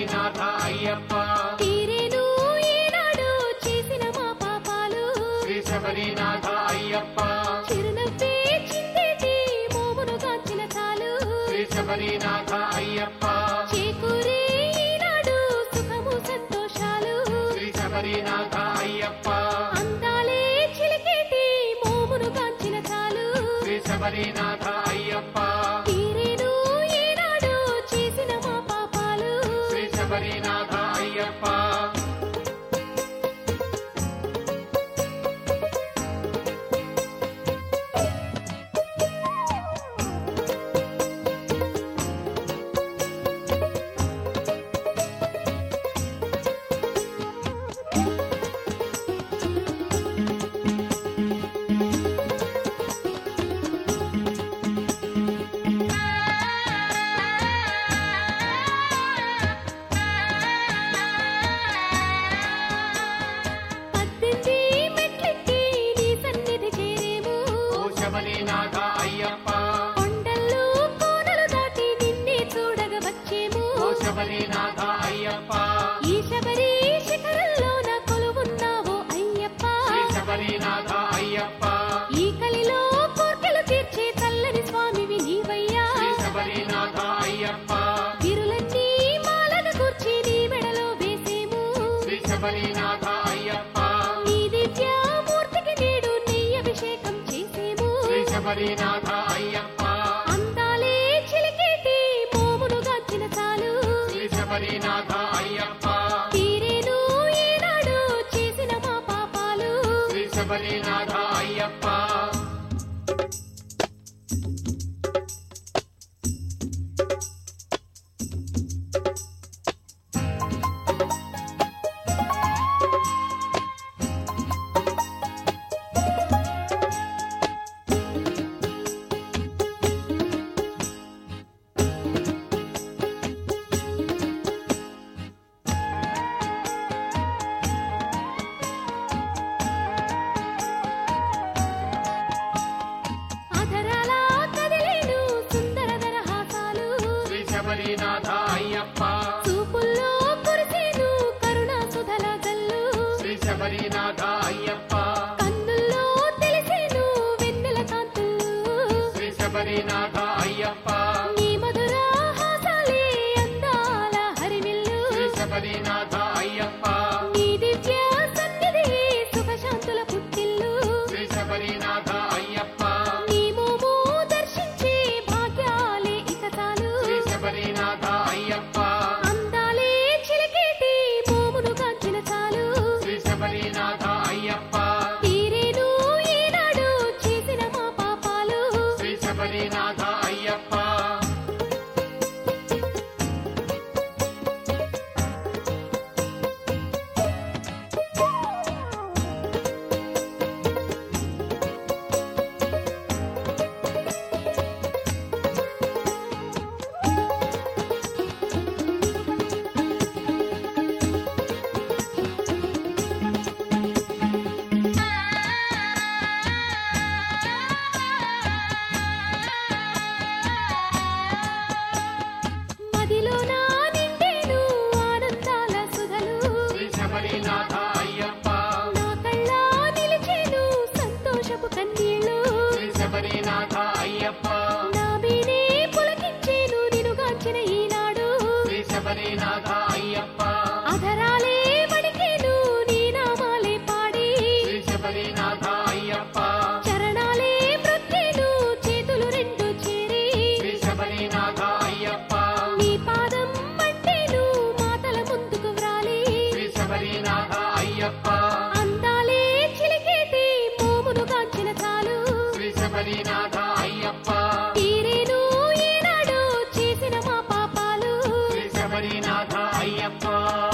శబరినాథ అయ్యప్ప తీరేను ఈనాడు చేసిన మా పాపాలు శ్రీ శబరినాథ అయ్యప్ప చిరునవ్వే చిందేటి మోమును కాంచిన చాలు శ్రీ శబరినాథ అయ్యప్ప చేకూరే ఈనాడు సుఖము సంతోషాలు శ్రీ శబరినాథ అయ్యప్ప అందాలే చిలికేటి మోమును కాంచిన చాలు శ్రీ శబరినాథ అయ్యప్ప తీరేను ఈనాడు చేసిన మా పాపాలు శ్రీ శబరినాథ అయ్యప్ప పద్దెనిమిది మెట్లెక్కి నీ సన్నిధి చేరేము ఓ శబరినాథ అయ్యప్ప కొండల్లో కోనలు దాటి నిన్నే చూడగ వచ్చేము ఓ శబరినాథ అయ్యప్ప ఈ శబరి శిఖరంలోన కొలువున్నావో అయ్యప్ప శ్రీ శబరినాథ అయ్యప్ప ఈ కలిలో కోర్కెలు తీర్చే చల్లని స్వామివి నీవయ్యా శ్రీ శబరినాథ అయ్యప్ప విరులన్నీ మాలన కూర్చి నీ మెడలో వేసేము శ్రీ శబరినాథ అయ్యప్ప నీ దివ్యమూర్తికి నేడు నెయ్యి అభిషేకం చేసేము శ్రీ శబరినాథ అయ్యప్ప అందాలే చిలికేటి మోమును గాంచిన చాలు శ్రీ శబరినాథ అయ్యప్ప తీరేను ఈనాడు చేసిన మా పాపాలు శ్రీ శబరినాథ అయ్యప్ప అధరాల కదిలేను సుందర దరహాసాలు శ్రీ శబరినాథ అయ్యప్ప చూపుల్లో కురిసేను కరుణా సుధల జల్లు శ్రీ శబరినాథ అయ్యప్ప కన్నుల్లో తెలిసేను వెన్నెల కాంతులు శ్రీ శబరినాథ అయ్యప్ప నీ మధుర హాసాలే అందాల హరివిల్లు శ్రీ శబరినాథ అయ్యప్ప నీ దివ్య సన్నిధి సుఖశాంతుల పుట్టిల్లు శ్రీ శబరినాథ అయ్యప్ప నీ మోము దర్శించే భాగ్యాలే ఇక చాలు శ్రీ శబరినాథ అయ్యప్ప అందాలే చిలికేటి మోమును కాంచిన చాలు శ్రీ శబరినాథ అయ్యప్ప తీరేను ఈనాడు చేసిన మా పాపాలు శ్రీ శబరినాథ అయ్యప్ప మదిలో నా నిండేను ఆనందాల సుధలు శ్రీ శబరినాథ అయ్యప్ప నా కళ్ళ నిలిచేను సంతోషపు కన్నీళ్ళు శ్రీ శబరినాథ అయ్యప్ప నా మీనే పులకించేను నినుగాంచిన ఈనాడు శ్రీ శబరినాథ అయ్యప్ప అధరాలే వణికేను నీ నామాలే పాడి శ్రీ శబరినాథ అయ్యప్ప చరణాలే మృక్కేను చేతులు రెండు చేరి శ్రీ శబరినాథ అయ్యప్ప నీ పాదం అంటేను మాటల ముందుకు వ్రాలి శ్రీ శబరినాథ అయ్యప్ప అందాలే చిలికేటి మోమును కాంచిన చాలు శ్రీ శబరినాథ అయ్యప్ప తీరేను ఈనాడు చేసిన మా పాపాలు శ్రీ శబరినాథ అయ్యప్ప